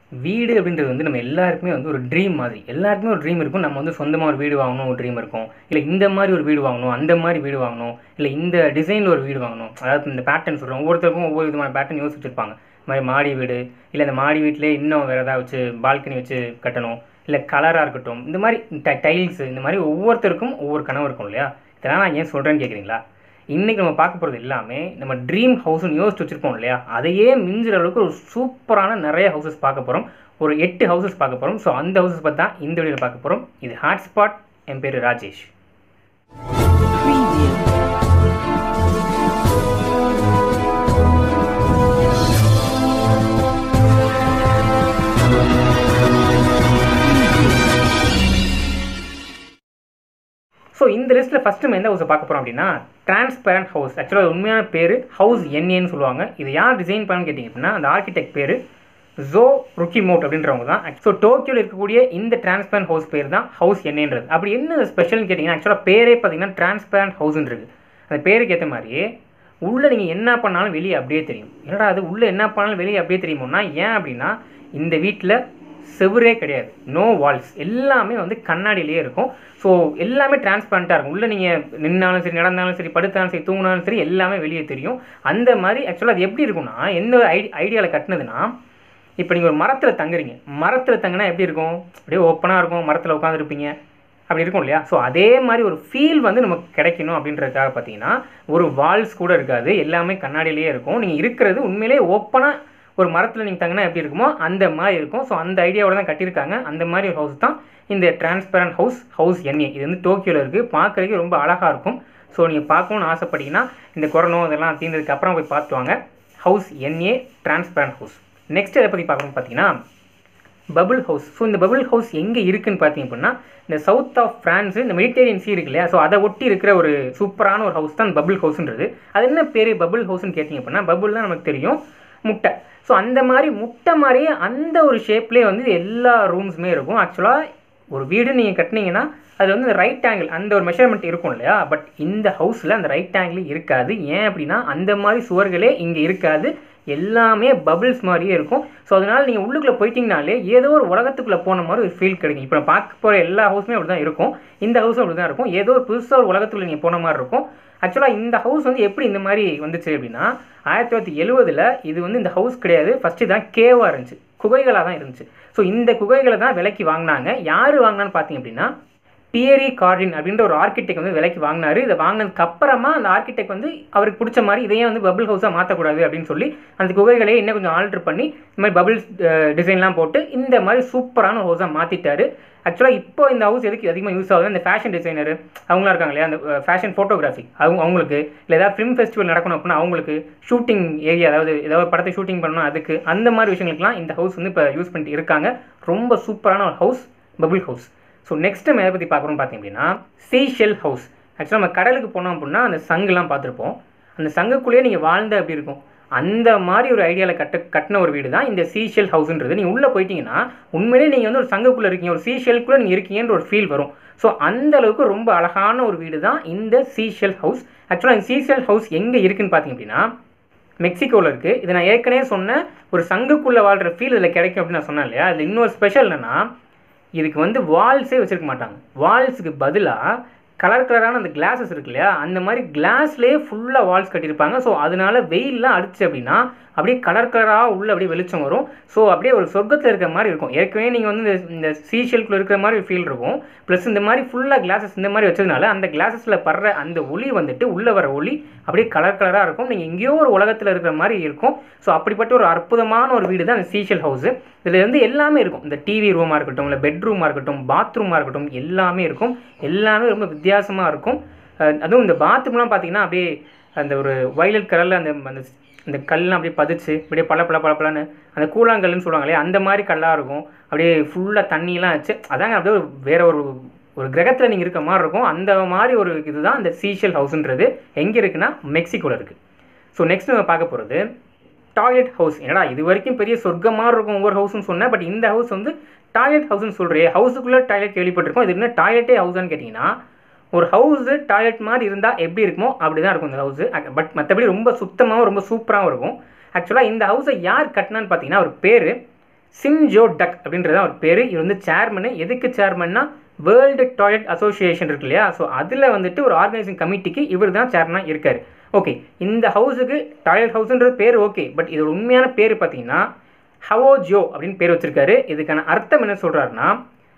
வீடு அப்படின்றது வந்து நம்ம எல்லாருக்குமே வந்து ஒரு ட்ரீம் மாதிரி எல்லாருக்குமே ஒரு ட்ரீம் இருக்கும் நம்ம வந்து சொந்தமாக ஒரு வீடு வாங்கணும் ஒரு ட்ரீம் இருக்கும் இல்லை இந்த மாதிரி ஒரு வீடு வாங்கணும் அந்த மாதிரி வீடு வாங்கணும் இல்லை இந்த டிசைனில் ஒரு வீடு வாங்கணும் அதாவது இந்த பேட்டர்ன் சொல்கிறோம் ஒவ்வொருத்தருக்கும் ஒவ்வொரு விதமான பேட்டர்ன் யோசிச்சு வச்சிருப்பாங்க இந்த மாதிரி மாடி வீடு இல்லை இந்த மாடி வீட்டிலே இன்னும் வேறு ஏதாவது வச்சு பால்கனி வச்சு கட்டணும் இல்லை கலராக இருக்கட்டும் இந்த மாதிரி டைல்ஸ் இந்த மாதிரி ஒவ்வொருத்தருக்கும் ஒவ்வொரு கனவு இருக்கும் இல்லையா இதெல்லாம் நான் ஏன் சொல்கிறேன்னு கேட்குறீங்களா இன்றைக்கி நம்ம பார்க்க போகிறது எல்லாமே நம்ம ட்ரீம் ஹவுஸ்னு யோசிச்சு வச்சுருப்போம் இல்லையா அதையே மிஞ்சுற அளவுக்கு ஒரு சூப்பரான நிறைய ஹவுசஸ் பார்க்க போகிறோம் ஒரு எட்டு ஹவுசஸ் பார்க்க போகிறோம் ஸோ அந்த ஹவுசஸ் பற்றி தான் இந்த வீடியோவில் பார்க்க போகிறோம் இது ஹாட்ஸ்பாட் என் பேர் ராஜேஷ் Preview. ஸோ இந்த லிஸ்ட்டில் ஃபஸ்ட்டு நம்ம எந்த ஹவுஸை பார்க்க போகிறோம் அப்படின்னா டிரான்ஸ்பேரண்ட் ஹவுஸ் ஆக்சுவலாக உண்மையான பேர் ஹவுஸ் என்ஏன்னு சொல்லுவாங்க இது யார் டிசைன் பண்ணு கேட்டிங்க அப்படின்னா அந்த ஆர்கிடெக்ட் பேர் ஜோ ருக்கிமோட் அப்படின்றவங்க தான் ஸோ டோக்கியோவில் இருக்கக்கூடிய இந்த டிரான்ஸ்பேரண்ட் ஹவுஸ் பேர் தான் ஹவுஸ் என்னன்றது அப்படி என்ன ஸ்பெஷல்னு கேட்டிங்கன்னா ஆக்சுவலாக பேரே பார்த்தீங்கன்னா டிரான்ஸ்பேரண்ட் ஹவுஸ்ன்னு இருக்குது அந்த பேருக்கு ஏற்ற மாதிரியே உள்ளே நீங்கள் என்ன பண்ணாலும் வெளியே அப்படியே தெரியும் என்னடா அது உள்ளே என்ன பண்ணாலும் வெளியே அப்படியே தெரியுமோன்னா ஏன் அப்படின்னா இந்த வீட்டில் செவுரே கிடையாது நோ வால்ஸ் எல்லாமே வந்து கண்ணாடியிலே இருக்கும் ஸோ எல்லாமே டிரான்ஸ்பரண்ட்டாக இருக்கும் உள்ளே நீங்கள் நின்னாலும் சரி நடந்தாலும் சரி படுத்தாலும் சரி தூங்கினாலும் சரி எல்லாமே வெளியே தெரியும் அந்த மாதிரி ஆக்சுவலாக அது எப்படி இருக்கும்னா எந்த ஐடி ஐடியாவில் கட்டினதுன்னா இப்போ நீங்கள் ஒரு மரத்தில் தங்குறீங்க மரத்தில் தங்கினா எப்படி இருக்கும் அப்படியே ஓப்பனாக இருக்கும் மரத்தில் உட்காந்துருப்பீங்க அப்படி இருக்கும் இல்லையா ஸோ அதே மாதிரி ஒரு ஃபீல் வந்து நமக்கு கிடைக்கணும் அப்படின்றதுக்காக பார்த்தீங்கன்னா ஒரு வால்ஸ் கூட இருக்காது எல்லாமே கண்ணாடியிலேயே இருக்கும் நீங்கள் இருக்கிறது உண்மையிலே ஓப்பனாக ஒரு மரத்தில் நீங்கள் தங்கினா எப்படி இருக்குமோ அந்த மாதிரி இருக்கும் ஸோ அந்த ஐடியாவோட தான் கட்டியிருக்காங்க அந்த மாதிரி ஒரு ஹவுஸ் தான் இந்த டிரான்ஸ்பரண்ட் ஹவுஸ் ஹவுஸ் என்ஏ இது வந்து டோக்கியோவில் இருக்குது பார்க்குறதுக்கு ரொம்ப அழகாக இருக்கும் ஸோ நீங்கள் பார்க்கணும்னு ஆசைப்பட்டீங்கன்னா இந்த கொரோனா இதெல்லாம் தீர்ந்ததுக்கு அப்புறம் போய் பார்த்து வாங்க ஹவுஸ் என்ஏ டிரான்ஸ்பரண்ட் ஹவுஸ் நெக்ஸ்ட் எதை பற்றி பார்க்கணும்னு பார்த்தீங்கன்னா பபுள் ஹவுஸ் ஸோ இந்த பபுள் ஹவுஸ் எங்கே இருக்குன்னு பார்த்தீங்க அப்படின்னா இந்த சவுத் ஆஃப் ஃப்ரான்ஸ் இந்த மெடிட்டேரியன் சீ இருக்கு இல்லையா ஸோ அதை ஒட்டி இருக்கிற ஒரு சூப்பரான ஒரு ஹவுஸ் தான் பபுள் ஹவுஸ்ன்றது அது என்ன பேர் பபுள் ஹவுஸ்னு கேட்டிங்க அப்படின்னா பபுள் தான் நமக்கு தெரியும் முட்டை ஸோ அந்த மாதிரி முட்டை மாதிரியே அந்த ஒரு ஷேப்லேயே வந்து எல்லா ரூம்ஸுமே இருக்கும் ஆக்சுவலாக ஒரு வீடு நீங்கள் கட்டினீங்கன்னா அது வந்து ரைட் ஆங்கிள் அந்த ஒரு மெஷர்மெண்ட் இருக்கும் இல்லையா பட் இந்த ஹவுஸில் அந்த ரைட் ஆங்கிள் இருக்காது ஏன் அப்படின்னா அந்த மாதிரி சுவர்களே இங்கே இருக்காது எல்லாமே பபிள்ஸ் மாதிரியே இருக்கும் ஸோ அதனால் நீங்கள் உள்ளுக்குள்ளே போயிட்டீங்கனாலே ஏதோ ஒரு உலகத்துக்குள்ளே போன மாதிரி ஒரு ஃபீல் கிடைக்கும் இப்போ நான் பார்க்க போகிற எல்லா ஹவுஸுமே அப்படி தான் இருக்கும் இந்த ஹவுஸும் அப்படி தான் இருக்கும் ஏதோ ஒரு புதுசாக ஒரு உலகத்துக்குள்ளே நீங்கள் போன மாதிரி இருக்கும் ஆக்சுவலாக இந்த ஹவுஸ் வந்து எப்படி இந்த மாதிரி வந்துச்சு அப்படின்னா ஆயிரத்தி தொள்ளாயிரத்தி எழுபதில் இது வந்து இந்த ஹவுஸ் கிடையாது ஃபஸ்ட்டு தான் கேவாக இருந்துச்சு குகைகளாக தான் இருந்துச்சு ஸோ இந்த குகைகளை தான் விலைக்கு வாங்கினாங்க யார் வாங்கினான்னு பார்த்தீங்க அப்படின்னா பியரி கார்டின் அப்படின்ற ஒரு ஆர்கிடெக்ட் வந்து விலைக்கு வாங்கினாரு இதை வாங்கினதுக்கு அப்புறமா அந்த ஆர்கிடெக்ட் வந்து அவருக்கு பிடிச்ச மாதிரி இதையே வந்து பபிள் ஹவுஸாக மாற்றக்கூடாது அப்படின்னு சொல்லி அந்த குகைகளையே இன்னும் கொஞ்சம் ஆல்ட்ரு பண்ணி இந்த மாதிரி பபிள் டிசைன்லாம் போட்டு இந்த மாதிரி சூப்பரான ஹவுஸாக மாற்றிட்டாரு ஆக்சுவலாக இப்போ இந்த ஹவுஸ் எதுக்கு அதிகமாக யூஸ் ஆகுது இந்த ஃபேஷன் டிசைனர் அவங்களாம் இருக்காங்க இல்லையா அந்த ஃபேஷன் ஃபோட்டோகிராஃபி அவங்க அவங்களுக்கு இல்லை ஏதாவது ஃபிலிம் ஃபெஸ்டிவல் நடக்கணும் அப்படின்னா அவங்களுக்கு ஷூட்டிங் ஏரியா அதாவது ஏதாவது படத்தை ஷூட்டிங் பண்ணணும் அதுக்கு அந்த மாதிரி விஷயங்களுக்குலாம் இந்த ஹவுஸ் வந்து இப்போ யூஸ் பண்ணிட்டு இருக்காங்க ரொம்ப சூப்பரான ஒரு house bubble house so next நம்ம எதை பற்றி பார்க்குறோம் பார்த்தீங்க அப்படின்னா சீஷெல் ஹவுஸ் ஆக்சுவலாக நம்ம கடலுக்கு போனோம் அப்படின்னா அந்த சங்குலாம் பார்த்துருப்போம் அந்த சங்குக்குள்ளேயே நீங்கள் வாழ்ந்த அப்படி இருக்கும் அந்த மாதிரி ஒரு ஐடியாவில் கட்ட கட்டின ஒரு வீடு தான் இந்த சீஷெல் ஹவுஸ்ன்றது நீங்கள் உள்ளே போயிட்டீங்கன்னா உண்மையிலே நீங்கள் வந்து ஒரு சங்குக்குள்ளே இருக்கீங்க ஒரு சீஷெல்குள்ளே நீங்கள் இருக்கீங்கன்ற ஒரு ஃபீல் வரும் ஸோ அந்த அளவுக்கு ரொம்ப அழகான ஒரு வீடு தான் இந்த சீஷெல் ஹவுஸ் ஆக்சுவலாக இந்த சீஷெல் ஹவுஸ் எங்கே இருக்குன்னு பார்த்தீங்க அப்படின்னா மெக்சிகோவில் இருக்குது இது நான் ஏற்கனவே சொன்ன ஒரு சங்குக்குள்ளே வாழ்கிற ஃபீல் இதில் கிடைக்கும் அப்படின்னு நான் சொன்னேன் இல்லையா அதில் இன்னொரு ஸ்பெஷல் என்னென்னா இதுக்கு வந்து வால்ஸே வச்சுருக்க மாட்டாங்க வால்ஸுக்கு பதிலாக கலர் கலரான அந்த கிளாஸஸ் இருக்கு இல்லையா அந்த மாதிரி கிளாஸ்லேயே ஃபுல்லாக வால்ஸ் கட்டியிருப்பாங்க ஸோ அதனால வெயில்லாம் அடிச்சு அப்படின்னா அப்படியே கலர் கலராக உள்ள அப்படியே வெளிச்சம் வரும் ஸோ அப்படியே ஒரு சொர்க்கத்தில் இருக்கிற மாதிரி இருக்கும் ஏற்கனவே நீங்கள் வந்து இந்த இந்த சீஷெல்குள்ளே இருக்கிற மாதிரி ஒரு ஃபீல் இருக்கும் ப்ளஸ் இந்த மாதிரி ஃபுல்லாக கிளாஸஸ் இந்த மாதிரி வச்சதுனால அந்த கிளாஸஸில் படுற அந்த ஒளி வந்துட்டு உள்ளே வர ஒளி அப்படியே கலர் கலராக இருக்கும் நீங்கள் எங்கேயோ ஒரு உலகத்தில் இருக்கிற மாதிரி இருக்கும் ஸோ அப்படிப்பட்ட ஒரு அற்புதமான ஒரு வீடு தான் இந்த சீஷெல் ஹவுஸு இதில் வந்து எல்லாமே இருக்கும் இந்த டிவி ரூமாக இருக்கட்டும் இல்லை பெட்ரூமாக இருக்கட்டும் பாத்ரூமாக இருக்கட்டும் எல்லாமே இருக்கும் எல்லாமே ரொம்ப வித்தியாசமாக இருக்கும் அஹ் அதுவும் இந்த பாத்ரூம்லாம் பார்த்தீங்கன்னா அப்படியே அந்த ஒரு வயலட் கலரில் அந்த அந்த இந்த கல்லாம் அப்படியே பதிச்சு அப்படியே பல பல பளபளன்னு அந்த கூழாங்கல்லுன்னு சொல்லுவாங்க இல்லையா அந்த மாதிரி கல்லாக இருக்கும் அப்படியே ஃபுல்லாக தண்ணியெலாம் வச்சு அதாங்க அப்படியே ஒரு வேற ஒரு ஒரு கிரகத்தில் நீங்கள் இருக்க மாதிரி இருக்கும் அந்த மாதிரி ஒரு இதுதான் இந்த சீஷல் ஹவுஸ்ன்றது எங்கே இருக்குன்னா மெக்சிகோவில் இருக்குது ஸோ நெக்ஸ்ட் நம்ம பார்க்க போகிறது டாய்லெட் ஹவுஸ் என்னடா இது வரைக்கும் பெரிய சொர்க்கமாக இருக்கும் ஒவ்வொரு ஹவுஸ்னு சொன்னேன் பட் இந்த ஹவுஸ் வந்து டாய்லெட் ஹவுஸ்னு சொல்கிறேன் ஹவுஸுக்குள்ளே டாய்லெட் கேள்விப்பட்டிருக்கோம் இது என்ன டாய்லெட்டே ஹவுஸான்னு கேட்டிங்கன்னா ஒரு ஹவுஸு டாய்லெட் மாதிரி இருந்தால் எப்படி இருக்குமோ அப்படி தான் இருக்கும் இந்த ஹவுஸு பட் மற்றபடி ரொம்ப சுத்தமாகவும் ரொம்ப சூப்பராகவும் இருக்கும் ஆக்சுவலாக இந்த ஹவுஸை யார் கட்டினான்னு பார்த்தீங்கன்னா ஒரு பேர் சின்ஜோ டக் அப்படின்றது அவர் பேர் இவர் வந்து சேர்மனு எதுக்கு சேர்மன்னா வேர்ல்டு டாய்லெட் அசோசியேஷன் இருக்கு இல்லையா ஸோ அதில் வந்துட்டு ஒரு ஆர்கனைசிங் கமிட்டிக்கு இவர் தான் சேர்மனாக இருக்கார் ஓகே இந்த ஹவுஸுக்கு டாய்லெட் ஹவுஸ்ன்றது பேர் ஓகே பட் இதோட உண்மையான பேர் பார்த்தீங்கன்னா ஹவோஜியோ அப்படின்னு பேர் வச்சிருக்காரு இதுக்கான அர்த்தம் என்ன சொல்கிறாருன்னா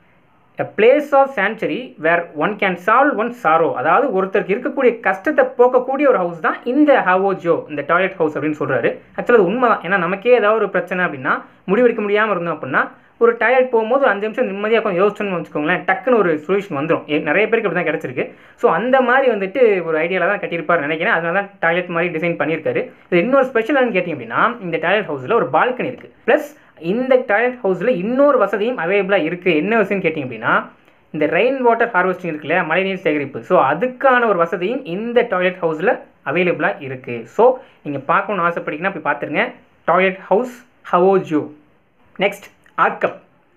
a place of sanctuary where one can solve one sorrow அதாவது ஒருத்தருக்கு இருக்கக்கூடிய கஷ்டத்தை போக்கக்கூடிய ஒரு ஹவுஸ் தான் இந்த ஹவோஜோ இந்த டாய்லெட் ஹவுஸ் அப்படின்னு சொல்கிறாரு ஆக்சுவலாக அது உண்மை தான் ஏன்னா நமக்கே ஏதாவது ஒரு பிரச்சனை அப்படின்னா முடிவெடுக்க முடியாமல் இருந்தோம் அப்படின்னா ஒரு டாய்லெட் போகும்போது ஒரு அஞ்சு நிமிஷம் நிம்மதியாக கொஞ்சம் யோசிச்சோன்னு வச்சுக்கோங்களேன் டக்குன்னு ஒரு சொல்யூஷன் வந்துடும் நிறைய பேருக்கு அப்படி தான் கிடச்சிருக்கு ஸோ அந்த மாதிரி வந்துட்டு ஒரு ஐடியாவில் தான் கட்டியிருப்பார் நினைக்கிறேன் அதனால தான் டாய்லெட் மாதிரி டிசைன் பண்ணியிருக்காரு இது இன்னொரு ஸ்பெஷல்னு கேட்டிங்க அப்படின்னா இந்த டாய்லெட் ஹவுஸில் ஒரு பால்கனி இருக்குது ப்ளஸ் இந்த டாய்லெட் ஹவுஸில் இன்னொரு வசதியும் அவைலபிளாக இருக்குது என்ன வசதின்னு கேட்டிங்க அப்படின்னா இந்த ரெயின் வாட்டர் ஹார்வெஸ்டிங் இருக்கு இல்லையா மழைநீர் சேகரிப்பு ஸோ அதுக்கான ஒரு வசதியும் இந்த டாய்லெட் ஹவுஸில் அவைலபிளாக இருக்குது ஸோ நீங்கள் பார்க்கணும்னு ஆசைப்பட்டீங்கன்னா போய் பார்த்துருங்க டாய்லெட் ஹவுஸ் ஹவோஜூ நெக்ஸ்ட் ஆர்கப்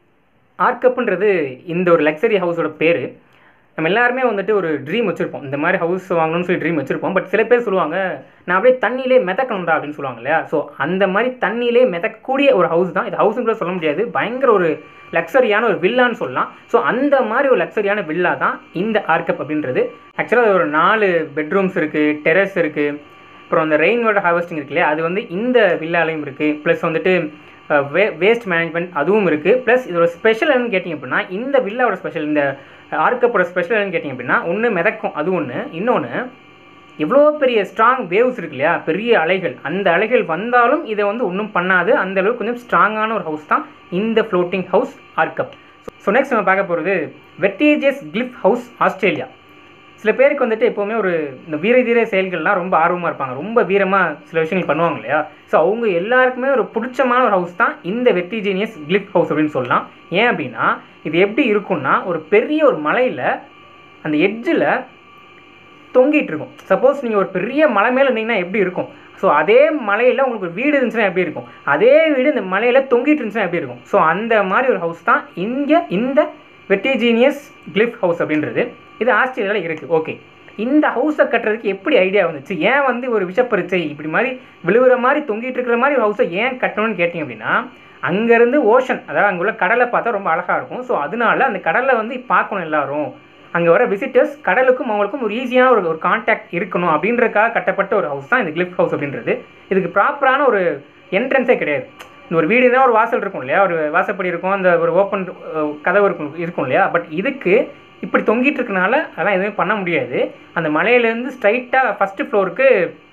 ஆர்கப்ன்றது இந்த ஒரு லக்ஸரி ஹவுஸோட பேர் நம்ம எல்லாருமே வந்துட்டு ஒரு ட்ரீம் வச்சுருப்போம் இந்த மாதிரி ஹவுஸ் வாங்கணும்னு சொல்லி ட்ரீம் வச்சுருப்போம் பட் சில பேர் சொல்லுவாங்க நான் அப்படியே தண்ணியிலே மிதக்கணும்டா அப்படின்னு சொல்லுவாங்க இல்லையா ஸோ அந்த மாதிரி தண்ணியிலே மிதக்கக்கூடிய ஒரு ஹவுஸ் தான் இது ஹவுஸ்னு கூட சொல்ல முடியாது பயங்கர ஒரு லக்ஸரியான ஒரு வில்லான்னு சொல்லலாம் ஸோ அந்த மாதிரி ஒரு லக்ஸரியான வில்லா தான் இந்த ஆர்கப் அப்படின்றது ஆக்சுவலாக ஒரு நாலு பெட்ரூம்ஸ் இருக்குது டெரஸ் இருக்குது அப்புறம் அந்த ரெயின் வாட்டர் ஹார்வெஸ்டிங் இருக்கு இல்லையா அது வந்து இந்த வில்லாலையும் இருக்குது ப்ளஸ் வந்துட்டு வே வேஸ்ட் மேனேஜ்மெண்ட் அதுவும் இருக்குது ப்ளஸ் இதோட ஸ்பெஷல் என்னன்னு கேட்டிங்க அப்படின்னா இந்த வில்லாவோட ஸ்பெஷல் இந்த ஆர்க்கப்போட ஸ்பெஷல் என்னன்னு கேட்டிங்க அப்படின்னா ஒன்று மிதக்கும் அது ஒன்று இன்னொன்று எவ்வளோ பெரிய ஸ்ட்ராங் வேவ்ஸ் இருக்கு இல்லையா பெரிய அலைகள் அந்த அலைகள் வந்தாலும் இதை வந்து ஒன்றும் பண்ணாது அந்த அளவுக்கு கொஞ்சம் ஸ்ட்ராங்கான ஒரு ஹவுஸ் தான் இந்த ஃப்ளோட்டிங் ஹவுஸ் ஆர்கப் ஸோ நெக்ஸ்ட் நம்ம பார்க்க போகிறது வெட்டேஜியஸ் கிளிஃப் ஹவுஸ் ஆஸ்திரேலியா சில பேருக்கு வந்துட்டு எப்போவுமே ஒரு இந்த வீர தீர செயல்கள்லாம் ரொம்ப ஆர்வமாக இருப்பாங்க ரொம்ப வீரமாக சில விஷயங்கள் பண்ணுவாங்க இல்லையா ஸோ அவங்க எல்லாருக்குமே ஒரு பிடிச்சமான ஒரு ஹவுஸ் தான் இந்த வெட்டிஜீனியஸ் கிளிப் ஹவுஸ் அப்படின்னு சொல்லலாம் ஏன் அப்படின்னா இது எப்படி இருக்கும்னா ஒரு பெரிய ஒரு மலையில் அந்த எட்ஜில் தொங்கிட்டு இருக்கும் சப்போஸ் நீங்கள் ஒரு பெரிய மலை மேலே இருந்தீங்கன்னா எப்படி இருக்கும் ஸோ அதே மலையில் உங்களுக்கு ஒரு வீடு இருந்துச்சுன்னா எப்படி இருக்கும் அதே வீடு இந்த மலையில் தொங்கிட்டு இருந்துச்சுன்னா எப்படி இருக்கும் ஸோ அந்த மாதிரி ஒரு ஹவுஸ் தான் இங்கே இந்த வெட்டிஜீனியஸ் கிளிஃப் ஹவுஸ் அப்படின்றது இது ஆஸ்திரேலியாவில் இருக்குது ஓகே இந்த ஹவுஸை கட்டுறதுக்கு எப்படி ஐடியா வந்துச்சு ஏன் வந்து ஒரு விஷப்பரிச்சை இப்படி மாதிரி விழுவுற மாதிரி தொங்கிட்டு இருக்கிற மாதிரி ஒரு ஹவுஸை ஏன் கட்டணும்னு கேட்டிங்க அப்படின்னா அங்கேருந்து ஓஷன் அதாவது அங்கே உள்ள கடலை பார்த்தா ரொம்ப அழகாக இருக்கும் ஸோ அதனால அந்த கடலை வந்து பார்க்கணும் எல்லாரும் அங்கே வர விசிட்டர்ஸ் கடலுக்கும் அவங்களுக்கும் ஒரு ஈஸியான ஒரு ஒரு கான்டாக்ட் இருக்கணும் அப்படின்றதுக்காக கட்டப்பட்ட ஒரு ஹவுஸ் தான் இந்த கிளிஃப் ஹவுஸ் அப்படின்றது இதுக்கு ப்ராப்பரான ஒரு என்ட்ரன்ஸே கிடையாது இந்த ஒரு வீடுனா ஒரு வாசல் இருக்கும் இல்லையா ஒரு வாசப்படி இருக்கும் அந்த ஒரு ஓப்பன் கதவு இருக்கும் இருக்கும் இல்லையா பட் இதுக்கு இப்படி தொங்கிட்டு இருக்கனால அதெல்லாம் எதுவுமே பண்ண முடியாது அந்த மலையிலேருந்து ஸ்ட்ரைட்டாக ஃபஸ்ட்டு ஃப்ளோருக்கு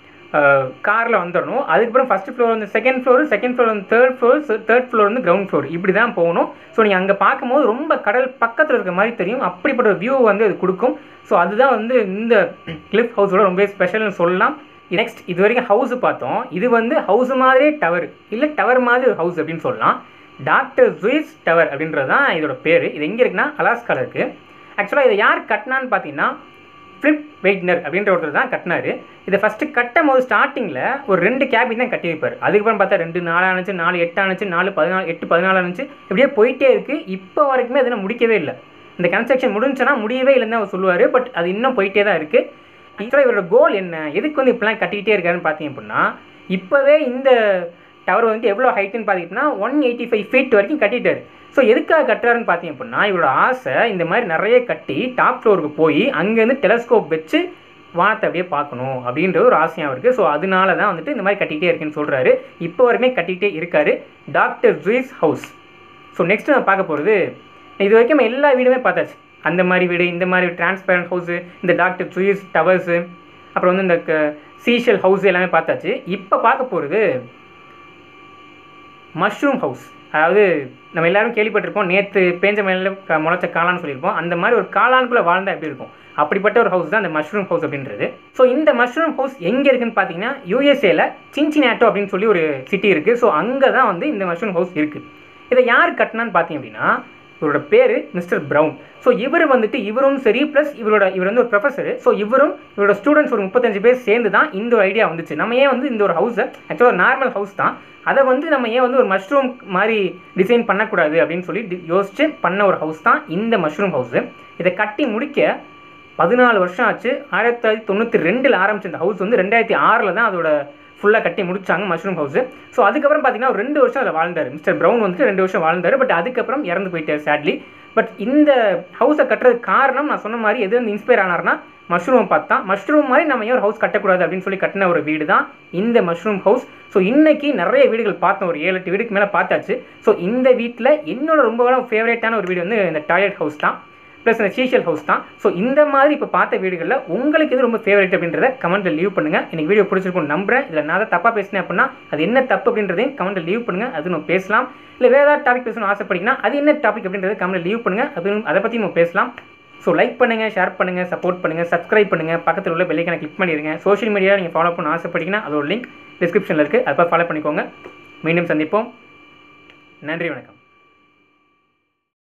காரில் வந்துடணும் அதுக்கப்புறம் ஃபஸ்ட்டு ஃப்ளோர் வந்து செகண்ட் ஃப்ளோர் செகண்ட் ஃப்ளோர் வந்து தேர்ட் ஃப்ளோர் தேர்ட் ஃப்ளோர் வந்து கிரவுண்ட் ஃப்ளோர் இப்படி தான் போகணும் ஸோ நீங்கள் அங்கே பார்க்கும்போது ரொம்ப கடல் பக்கத்தில் இருக்க மாதிரி தெரியும் அப்படிப்பட்ட ஒரு வியூ வந்து அது கொடுக்கும் ஸோ அதுதான் வந்து இந்த கிளிஃப் ஹவுஸோட ரொம்ப ஸ்பெஷல்னு சொல்லலாம் நெக்ஸ்ட் இது வரைக்கும் ஹவுஸ் பார்த்தோம் இது வந்து ஹவுஸ் மாதிரியே டவர் இல்லை டவர் மாதிரி ஒரு ஹவுஸ் அப்படின்னு சொல்லலாம் டாக்டர் ஜுயிஸ் டவர் அப்படின்றது தான் இதோட பேர் இது எங்கே இருக்குன்னா அலாஸ்காவில் இருக்குது ஆக்சுவலாக இதை யார் கட்டினான்னு பார்த்தீங்கன்னா ஃப்ளிப் வெயிட்னர் அப்படின்ற ஒருத்தர் தான் கட்டினாரு இதை ஃபஸ்ட்டு கட்டும் போது ஸ்டார்டிங்கில் ஒரு ரெண்டு கேபின் தான் கட்டி வைப்பார் அதுக்கப்புறம் பார்த்தா ரெண்டு நாலு ஆனிச்சு நாலு எட்டு ஆனிச்சு நாலு பதினாலு எட்டு பதினாலு ஆனிச்சு இப்படியே போயிட்டே இருக்குது இப்போ வரைக்குமே அது முடிக்கவே இல்லை இந்த கன்ஸ்ட்ரக்ஷன் முடிஞ்சுன்னா முடியவே இல்லைன்னு தான் அவர் சொல்லுவார் பட் அது இன்னும் போயிட்டே தான் இருக்குது ஆக்சுவலாக இவரோட கோல் என்ன எதுக்கு வந்து இப்படிலாம் கட்டிக்கிட்டே இருக்காருன்னு பார்த்தீங்க அப்படின்னா இப்போவே இந்த டவர் வந்துட்டு எவ்வளோ ஹைட்டுன்னு பார்த்தீங்கன்னா ஒன் எயிட்டி ஃபைவ் ஃபீட் வரைக்கும் கட்டிட்டாரு ஸோ எதுக்காக கட்டுறாருன்னு பார்த்தீங்க அப்படின்னா இவரோட ஆசை இந்த மாதிரி நிறைய கட்டி டாப் ஃப்ளோருக்கு போய் அங்கேருந்து டெலஸ்கோப் வச்சு வானத்தை அப்படியே பார்க்கணும் அப்படின்ற ஒரு ஆசையாக இருக்குது ஸோ அதனால தான் வந்துட்டு இந்த மாதிரி கட்டிகிட்டே இருக்குன்னு சொல்கிறாரு இப்போ வரைக்குமே கட்டிகிட்டே இருக்காரு doctor Seuss house so next நான் பார்க்க போகிறது இது வரைக்கும் நம்ம எல்லா வீடுமே பார்த்தாச்சு அந்த மாதிரி வீடு இந்த மாதிரி டிரான்ஸ்பேரண்ட் ஹவுஸு இந்த டாக்டர் ஜூயிஸ் டவர்ஸு அப்புறம் வந்து இந்த சீஷல் ஹவுஸ் எல்லாமே பார்த்தாச்சு இப்போ பார்க்க போகிறது மஷ்ரூம் ஹவுஸ் அதாவது நம்ம எல்லாரும் கேள்விப்பட்டிருப்போம் நேற்று பேஞ்ச மேலே முளைச்ச காளான்னு சொல்லியிருப்போம் அந்த மாதிரி ஒரு காளானுக்குள்ளே வாழ்ந்தால் எப்படி இருக்கும் அப்படிப்பட்ட ஒரு ஹவுஸ் தான் இந்த மஷ்ரூம் ஹவுஸ் அப்படின்றது ஸோ இந்த மஷ்ரூம் ஹவுஸ் எங்கே இருக்குன்னு பார்த்தீங்கன்னா யூஎஸ்ஏல சின்சினாட்டோ அப்படின்னு சொல்லி ஒரு சிட்டி இருக்குது ஸோ அங்கே தான் வந்து இந்த மஷ்ரூம் ஹவுஸ் இருக்குது இதை யார் கட்டினான்னு பார்த்தீங்க அப்படின்னா இவரோட பேர் மிஸ்டர் ப்ரவுன் ஸோ இவர் வந்துட்டு இவரும் சரி ப்ளஸ் இவரோட இவர் வந்து ஒரு ப்ரொஃபஸர் ஸோ இவரும் இவரோட ஸ்டூடெண்ட்ஸ் ஒரு முப்பத்தஞ்சு பேர் சேர்ந்து தான் இந்த ஒரு ஐடியா வந்துச்சு நம்ம ஏன் வந்து இந்த ஒரு ஹவுஸை ஆக்சுவலாக ஒரு நார்மல் ஹவுஸ் தான் அதை வந்து நம்ம ஏன் வந்து ஒரு மஷ்ரூம் மாதிரி டிசைன் பண்ணக்கூடாது அப்படின்னு சொல்லி யோசிச்சு பண்ண ஒரு ஹவுஸ் தான் இந்த மஷ்ரூம் ஹவுஸு இதை கட்டி முடிக்க பதினாலு வருஷம் ஆச்சு ஆயிரத்தி தொள்ளாயிரத்தி தொண்ணூற்றி ரெண்டில் ஆரம்பிச்ச இந்த ஹவுஸ் வந்து ரெண்டாயிரத்தி ஆறில் தான் அதோட ஃபுல்லாக கட்டி முடிச்சாங்க மஷ்ரூம் ஹவுஸ் ஸோ அதுக்கப்புறம் பார்த்தீங்கன்னா ஒரு ரெண்டு வருஷம் அதில் வாழ்ந்தார் மிஸ்டர் ப்ரௌன் வந்துட்டு ரெண்டு வருஷம் வாழ்ந்தார் பட் அதுக்கப்புறம் இறந்து போயிட்டார் சேட்லி பட் இந்த ஹவுஸை கட்டுறதுக்கு காரணம் நான் சொன்ன மாதிரி எது வந்து இன்ஸ்பயர் ஆனார்னா மஷ்ரூம் பார்த்தா மஷ்ரூம் மாதிரி நம்ம ஏன் ஒரு ஹவுஸ் கட்டக்கூடாது அப்படின்னு சொல்லி கட்டின ஒரு வீடு தான் இந்த மஷ்ரூம் ஹவுஸ் ஸோ இன்னைக்கு நிறைய வீடுகள் பார்த்தோம் ஒரு ஏழு எட்டு வீடுக்கு மேலே பார்த்தாச்சு ஸோ இந்த வீட்டில் என்னோட ரொம்ப ஃபேவரேட்டான ஒரு வீடு வந்து இந்த டாய்லெட் ஹவுஸ் தான் ப்ளஸ் இந்த சீஷியல் ஹவுஸ் தான் ஸோ இந்த மாதிரி இப்போ பார்த்த வீடுகளில் உங்களுக்கு எது ரொம்ப ஃபேவரட் அப்படின்றத கமெண்ட்டில் லீவ் பண்ணுங்கள் எனக்கு வீடியோ பிடிச்சிருக்கும் நம்புறேன் இதில் நான் தான் தப்பாக பேசினேன் அப்படின்னா அது என்ன தப்பு அப்படின்றதையும் கமெண்ட்டில் லீவ் பண்ணுங்கள் அது நம்ம பேசலாம் இல்லை வேறு ஏதாவது டாபிக் பேசணும்னு ஆசைப்பட்டீங்கன்னா அது என்ன டாபிக் அப்படின்றத கமெண்ட்டில் லீவ் பண்ணுங்கள் அப்படின்னு அதை பற்றி நம்ம பேசலாம் ஸோ லைக் பண்ணுங்கள் ஷேர் பண்ணுங்கள் சப்போர்ட் பண்ணுங்கள் சப்ஸ்கிரைப் பண்ணுங்கள் பக்கத்தில் உள்ள பெல்லைக்கான கிளிக் பண்ணிடுங்க சோஷியல் மீடியாவில் நீங்கள் ஃபாலோ பண்ண ஆசைப்பட்டீங்கன்னா அதோட லிங்க் டிஸ்கிரிப்ஷனில் இருக்குது அதை ஃபாலோ பண்ணிக்கோங்க மீண்டும் சந்திப்போம் நன்றி வணக்கம்